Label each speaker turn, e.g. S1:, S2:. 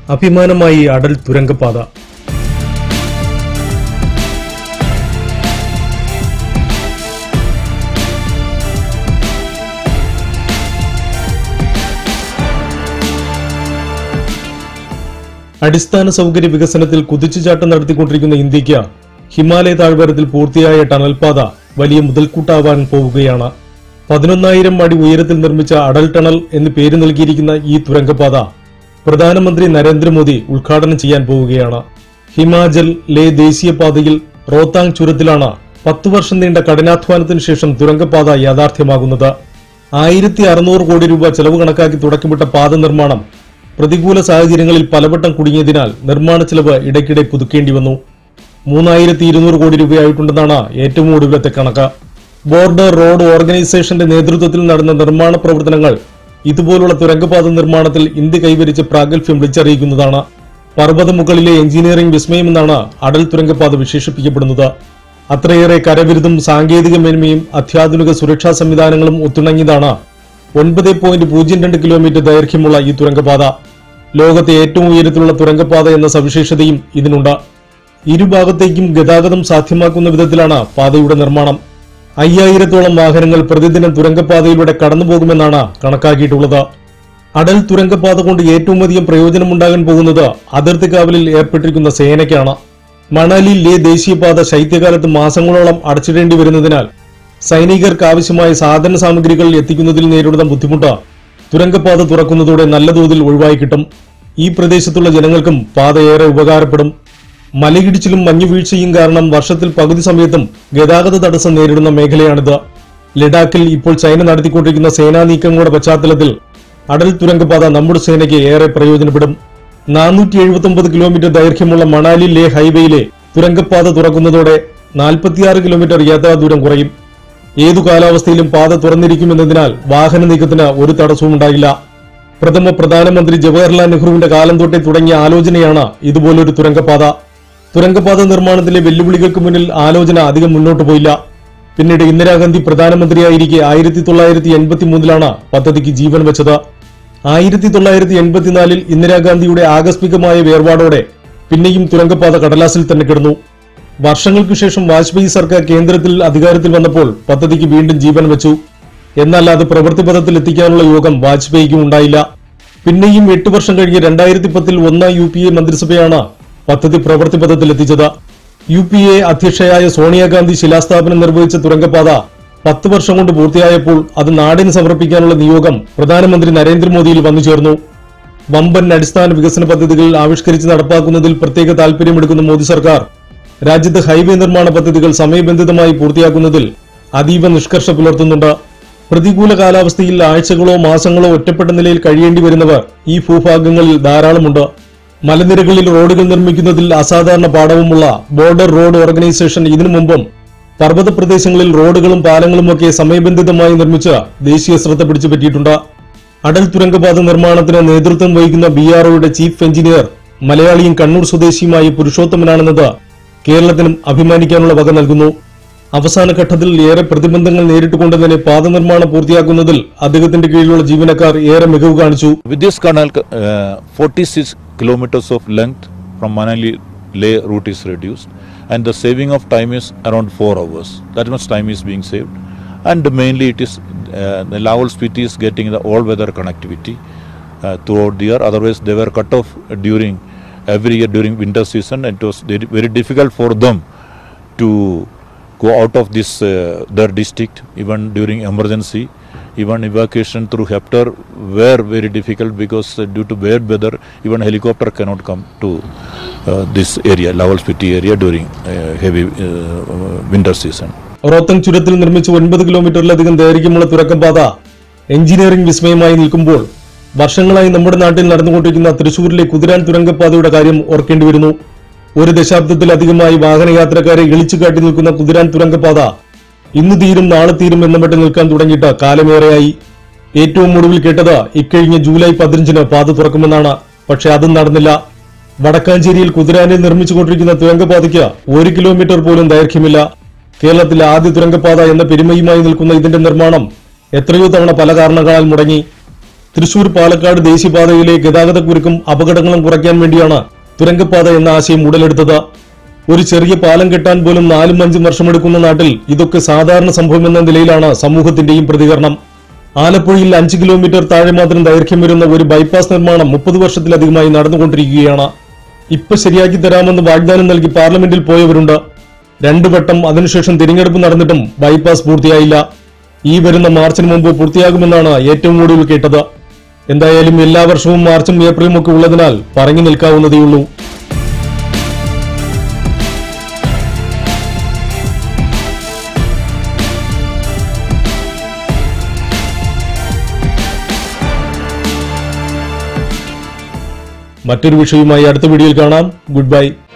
S1: അഭിമാനമായി അടൽ തുരങ്കപാത അടിസ്ഥാന സൗകര്യ വികസനത്തിൽ കുതിച്ചുചാട്ടം നടത്തിക്കൊണ്ടിരിക്കുന്ന ഇന്ത്യയ്ക്ക് ഹിമാലയ താഴ്വാരത്തിൽ പൂർത്തിയായ ടണൽപാത വലിയ മുതൽക്കൂട്ടാവാൻ പോവുകയാണ് പതിനൊന്നായിരം അടി ഉയരത്തിൽ നിർമ്മിച്ച അടൽ ടണൽ എന്ന് പേര് നൽകിയിരിക്കുന്ന ഈ തുരങ്കപാത പ്രധാനമന്ത്രി നരേന്ദ്രമോദി ഉദ്ഘാടനം ചെയ്യാൻ പോവുകയാണ് ഹിമാചൽ ലേ ദേശീയപാതയിൽ റോത്താങ് ചുരത്തിലാണ് പത്തു വർഷം നീണ്ട കഠിനാധ്വാനത്തിന് ശേഷം തുരങ്കപാത യാഥാർത്ഥ്യമാകുന്നത് ആയിരത്തി അറുന്നൂറ് കോടി രൂപ ചെലവ് കണക്കാക്കി തുടക്കമിട്ട പാത നിർമ്മാണം പ്രതികൂല സാഹചര്യങ്ങളിൽ പലവട്ടം കുടുങ്ങിയതിനാൽ നിർമ്മാണ ചെലവ് ഇടയ്ക്കിടെ പുതുക്കേണ്ടി വന്നു മൂന്നായിരത്തി ഇരുന്നൂറ് കോടി രൂപയായിട്ടുണ്ടെന്നാണ് ഏറ്റവും ഒടുവിലത്തെ കണക്ക് ബോർഡർ റോഡ് ഓർഗനൈസേഷന്റെ നേതൃത്വത്തിൽ നടന്ന നിർമ്മാണ പ്രവർത്തനങ്ങൾ ഇതുപോലുള്ള തുരങ്കപാത നിർമ്മാണത്തിൽ ഇന്ത്യ കൈവരിച്ച പ്രാഗൽഭ്യം വിളിച്ചറിയിക്കുന്നതാണ് പർവ്വതമുകളിലെ എഞ്ചിനീയറിംഗ് വിസ്മയമെന്നാണ് അടൽ തുരങ്കപാത വിശേഷിപ്പിക്കപ്പെടുന്നത് അത്രയേറെ കരവിരുതും സാങ്കേതിക മേന്മയും അത്യാധുനിക സുരക്ഷാ സംവിധാനങ്ങളും ഒത്തിണങ്ങിയതാണ് ഒൻപത് പോയിന്റ് പൂജ്യം രണ്ട് കിലോമീറ്റർ ദൈർഘ്യമുള്ള ഈ തുരങ്കപാത ലോകത്തെ ഏറ്റവും ഉയരത്തിലുള്ള തുരങ്കപാത എന്ന സവിശേഷതയും ഇതിനുണ്ട് ഇരുഭാഗത്തേക്കും ഗതാഗതം സാധ്യമാക്കുന്ന വിധത്തിലാണ് പാതയുടെ നിർമ്മാണം അയ്യായിരത്തോളം വാഹനങ്ങൾ പ്രതിദിനം തുരങ്കപാതയിലൂടെ കടന്നുപോകുമെന്നാണ് കണക്കാക്കിയിട്ടുള്ളത് അടൽ തുരങ്കപാത കൊണ്ട് ഏറ്റവും അധികം പ്രയോജനമുണ്ടാകാൻ പോകുന്നത് അതിർത്തി കാവലിൽ ഏർപ്പെട്ടിരിക്കുന്ന സേനയ്ക്കാണ് മണാലി ലേ ദേശീയപാത ശൈത്യകാലത്ത് മാസങ്ങളോളം അടച്ചിടേണ്ടി വരുന്നതിനാൽ സൈനികർക്ക് ആവശ്യമായ സാധന സാമഗ്രികൾ എത്തിക്കുന്നതിൽ നേരിടുന്ന ബുദ്ധിമുട്ട് തുരങ്കപാത തുറക്കുന്നതോടെ നല്ല തോതിൽ ഒഴിവായി കിട്ടും ഈ പ്രദേശത്തുള്ള ജനങ്ങൾക്കും പാത ഏറെ ഉപകാരപ്പെടും മലയിടിച്ചിലും മഞ്ഞുവീഴ്ചയും കാരണം വർഷത്തിൽ പകുതി സമയത്തും ഗതാഗത തടസ്സം നേരിടുന്ന മേഖലയാണിത് ലഡാക്കിൽ ഇപ്പോൾ ചൈന നടത്തിക്കൊണ്ടിരിക്കുന്ന സേനാ നീക്കങ്ങളുടെ പശ്ചാത്തലത്തിൽ അടൽ തുരങ്കപാത നമ്മുടെ സേനയ്ക്ക് ഏറെ പ്രയോജനപ്പെടും നാനൂറ്റി എഴുപത്തി ഒമ്പത് കിലോമീറ്റർ ദൈർഘ്യമുള്ള മണാലി ലേ ഹൈവേയിലെ തുരങ്കപാത തുറക്കുന്നതോടെ നാൽപ്പത്തിയാറ് കിലോമീറ്റർ യാത്രാ ദൂരം കുറയും ഏതു കാലാവസ്ഥയിലും പാത തുറന്നിരിക്കുമെന്നതിനാൽ വാഹന നീക്കത്തിന് ഒരു തടസ്സവും ഉണ്ടാകില്ല പ്രഥമ പ്രധാനമന്ത്രി ജവഹർലാൽ നെഹ്റുവിന്റെ കാലം തൊട്ടേ തുടങ്ങിയ ആലോചനയാണ് ഇതുപോലൊരു തുരങ്കപാത തുരങ്കപാത നിർമ്മാണത്തിലെ വെല്ലുവിളികൾക്ക് മുന്നിൽ ആലോചന അധികം മുന്നോട്ട് പോയില്ല പിന്നീട് ഇന്ദിരാഗാന്ധി പ്രധാനമന്ത്രിയായിരിക്കെ ആയിരത്തി തൊള്ളായിരത്തി എൺപത്തി മൂന്നിലാണ് പദ്ധതിക്ക് ജീവൻ വെച്ചത് ആയിരത്തി തൊള്ളായിരത്തി എൺപത്തിനാലിൽ ഇന്ദിരാഗാന്ധിയുടെ ആകസ്മികമായ വേർപാടോടെ പിന്നെയും തുരങ്കപാത കടലാസിൽ തന്നെ കിടന്നു വർഷങ്ങൾക്കു ശേഷം വാജ്പേയി സർക്കാർ കേന്ദ്രത്തിൽ അധികാരത്തിൽ വന്നപ്പോൾ പദ്ധതിക്ക് വീണ്ടും ജീവൻ വെച്ചു എന്നാൽ അത് പ്രവൃത്തിപഥത്തിൽ എത്തിക്കാനുള്ള യോഗം വാജ്പേയിക്കും ഉണ്ടായില്ല പിന്നെയും എട്ട് വർഷം കഴിഞ്ഞ് രണ്ടായിരത്തി പത്തിൽ ഒന്നാം യു പി എ മന്ത്രിസഭയാണ് പദ്ധതി പ്രവൃത്തിപഥത്തിൽ എത്തിച്ചത് യു പി എ അധ്യക്ഷയായ സോണിയാഗാന്ധി ശിലാസ്ഥാപനം നിർവഹിച്ച തുരങ്കപാത പത്ത് വർഷം കൊണ്ട് പൂർത്തിയായപ്പോൾ അത് നാടിന് സമർപ്പിക്കാനുള്ള നിയോഗം പ്രധാനമന്ത്രി നരേന്ദ്രമോദിയിൽ വന്നു ചേർന്നു വമ്പൻ അടിസ്ഥാന വികസന പദ്ധതികൾ ആവിഷ്കരിച്ച് നടപ്പാക്കുന്നതിൽ പ്രത്യേക താൽപര്യമെടുക്കുന്ന മോദി സർക്കാർ രാജ്യത്ത് ഹൈവേ നിർമ്മാണ പദ്ധതികൾ സമയബന്ധിതമായി പൂർത്തിയാക്കുന്നതിൽ അതീവ നിഷ്കർഷ പുലർത്തുന്നുണ്ട് പ്രതികൂല കാലാവസ്ഥയിൽ ആഴ്ചകളോ മാസങ്ങളോ ഒറ്റപ്പെട്ട നിലയിൽ കഴിയേണ്ടി വരുന്നവർ ഈ ഭൂഭാഗങ്ങളിൽ ധാരാളമുണ്ട് മലനിരകളിൽ റോഡുകൾ നിർമ്മിക്കുന്നതിൽ അസാധാരണ പാഠവുമുള്ള ബോർഡർ റോഡ് ഓർഗനൈസേഷൻ ഇതിനു മുമ്പും പർവ്വത പ്രദേശങ്ങളിൽ റോഡുകളും പാലങ്ങളുമൊക്കെ സമയബന്ധിതമായി നിർമ്മിച്ച് ദേശീയ ശ്രദ്ധ പിടിച്ചു പറ്റിയിട്ടുണ്ട് അടൽ തുരങ്കപാത നിർമ്മാണത്തിന് നേതൃത്വം വഹിക്കുന്ന ബി ആർഒയുടെ ചീഫ് എഞ്ചിനീയർ മലയാളിയും കണ്ണൂർ സ്വദേശിയുമായ പുരുഷോത്തമനാണെന്നത് കേരളത്തിനും അഭിമാനിക്കാനുള്ള വക നൽകുന്നു അവസാന ഘട്ടത്തിൽ ഏറെ പ്രതിബന്ധങ്ങൾ നേരിട്ടുകൊണ്ട് തന്നെ പാത നിർമ്മാണം പൂർത്തിയാക്കുന്നതിൽ അദ്ദേഹത്തിന്റെ കീഴിലുള്ള ജീവനക്കാർ ഏറെ മികവ് കാണിച്ചു
S2: With this canal, uh, 46 kilometers of length from Manali Leh route is reduced, and the saving of time is around four hours. That much time is being saved, and mainly it is uh, the Laval Spiti is getting the all-weather connectivity uh, throughout the year. Otherwise, they were cut off during every year during winter season. and It was very very difficult for them to go out of this uh, their district even during emergency even evacuation through heptar were very difficult because uh, due to bad weather even helicopter cannot come to uh, this area Laval Spiti area during uh, heavy uh, winter season
S1: Rohtang ചുരത്തിൽ നിർമ്മിച്ച ഒൻപത് കിലോമീറ്ററിലധികം ദൈർഘ്യമുള്ള തുരക്കംപാത engineering വിസ്മയമായി നിൽക്കുമ്പോൾ വർഷങ്ങളായി നമ്മുടെ നാട്ടിൽ നടന്നുകൊണ്ടിരിക്കുന്ന തൃശൂരിലെ കുതിരാൻ തുരങ്കപ്പാതയുടെ കാര്യം ഓർക്കേണ്ടി വരുന്നു ഒരു ദശാബ്ദത്തിലധികമായി വാഹനയാത്രക്കാരെ ഇളിച്ചു കാട്ടി നിൽക്കുന്ന കുതിരാൻ തുരങ്കപ്പാത ഇന്ന് തീരും നാളെ തീരും എന്ന മട്ടിൽ നിൽക്കാൻ തുടങ്ങിയിട്ട് കാലമേറെയായി ഏറ്റവും ഒടുവിൽ കേട്ടത് ഇക്കഴിഞ്ഞ ജൂലൈ പതിനഞ്ചിന് പാത തുറക്കുമെന്നാണ് പക്ഷെ അതും നടന്നില്ല വടക്കാഞ്ചേരിയിൽ കുതിരാനിൽ നിർമ്മിച്ചുകൊണ്ടിരിക്കുന്ന തുരങ്കപാതയ്ക്ക് ഒരു കിലോമീറ്റർ പോലും ദൈർഘ്യമില്ല കേരളത്തിലെ ആദ്യ തുരങ്കപാത എന്ന പെരുമയുമായി നിൽക്കുന്ന ഇതിന്റെ നിർമ്മാണം എത്രയോ തവണ പല കാരണങ്ങളാൽ മുടങ്ങി തൃശൂർ പാലക്കാട് ദേശീയപാതയിലെ ഗതാഗതക്കുരുക്കും അപകടങ്ങളും കുറയ്ക്കാൻ വേണ്ടിയാണ് തുരങ്കപ്പാത എന്ന ആശയം ഉടലെടുത്തത് ഒരു ചെറിയ പാലം കെട്ടാൻ പോലും നാലും അഞ്ചും വർഷമെടുക്കുന്ന നാട്ടിൽ ഇതൊക്കെ സാധാരണ സംഭവമെന്ന നിലയിലാണ് സമൂഹത്തിന്റെയും പ്രതികരണം ആലപ്പുഴയിൽ അഞ്ച് കിലോമീറ്റർ താഴെ മാത്രം ദൈർഘ്യം വരുന്ന ഒരു ബൈപ്പാസ് നിർമ്മാണം മുപ്പത് വർഷത്തിലധികമായി നടന്നുകൊണ്ടിരിക്കുകയാണ് ഇപ്പൊ ശരിയാക്കി തരാമെന്ന് വാഗ്ദാനം നൽകി പാർലമെന്റിൽ പോയവരുണ്ട് രണ്ടു വട്ടം അതിനുശേഷം തിരഞ്ഞെടുപ്പ് നടന്നിട്ടും ബൈപ്പാസ് പൂർത്തിയായില്ല ഈ വരുന്ന മാർച്ചിന് മുമ്പ് പൂർത്തിയാകുമെന്നാണ് ഏറ്റവും ഒടുവിൽ കേട്ടത് എന്തായാലും എല്ലാ വർഷവും മാർച്ചും ഏപ്രിലും ഒക്കെ ഉള്ളതിനാൽ പറഞ്ഞു നിൽക്കാവുന്നതേയുള്ളൂ മറ്റൊരു വിഷയവുമായി അടുത്ത വീഡിയോയിൽ കാണാം ഗുഡ് ബൈ